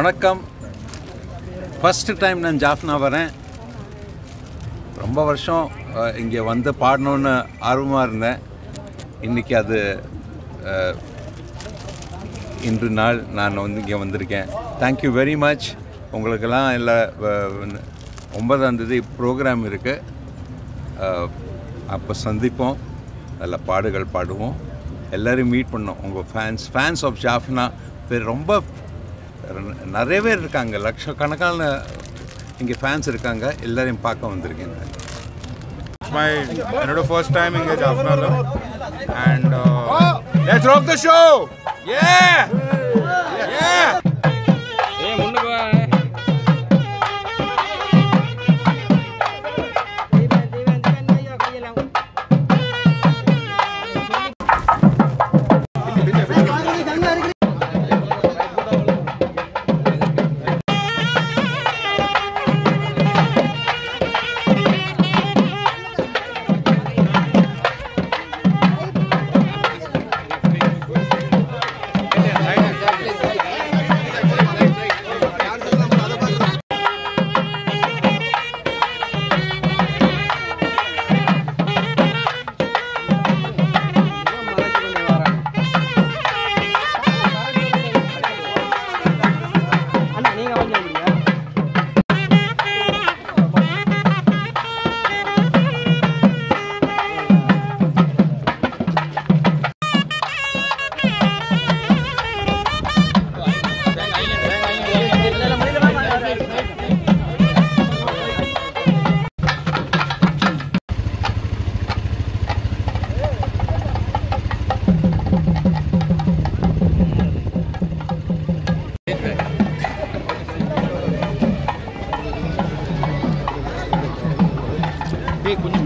வணக்கம் first time நான் ஜாஃப்னா வரேன் ரொம்ப வருஷம் இங்கே வந்து பாடணுன்னு ஆர்வமாக இருந்தேன் இன்றைக்கி அது அஹ், இன்று நாள் நான் வந்து இங்கே வந்திருக்கேன் தேங்க்யூ வெரி மச் உங்களுக்கெல்லாம் இல்லை ஒன்பதாம் தேதி ப்ரோக்ராம் இருக்குது அப்போ சந்திப்போம் அதில் பாடுகள் பாடுவோம் எல்லோரையும் மீட் பண்ணோம் உங்கள் ஃபேன்ஸ் ஃபேன்ஸ் ஆஃப் ஜாஃப்னா பேர் ரொம்ப ர- நிறைய பேர் இருக்காங்க லட்சக்கணக்கான இங்கே ஃபேன்ஸ் இருக்காங்க எல்லாரையும் பார்க்க வந்திருக்கேன் நான் It's my என்னோட ஃபர்ஸ்ட் டைம் இங்கே ஜாஃப்னால and let's rock the show yay yay கொஞ்சம்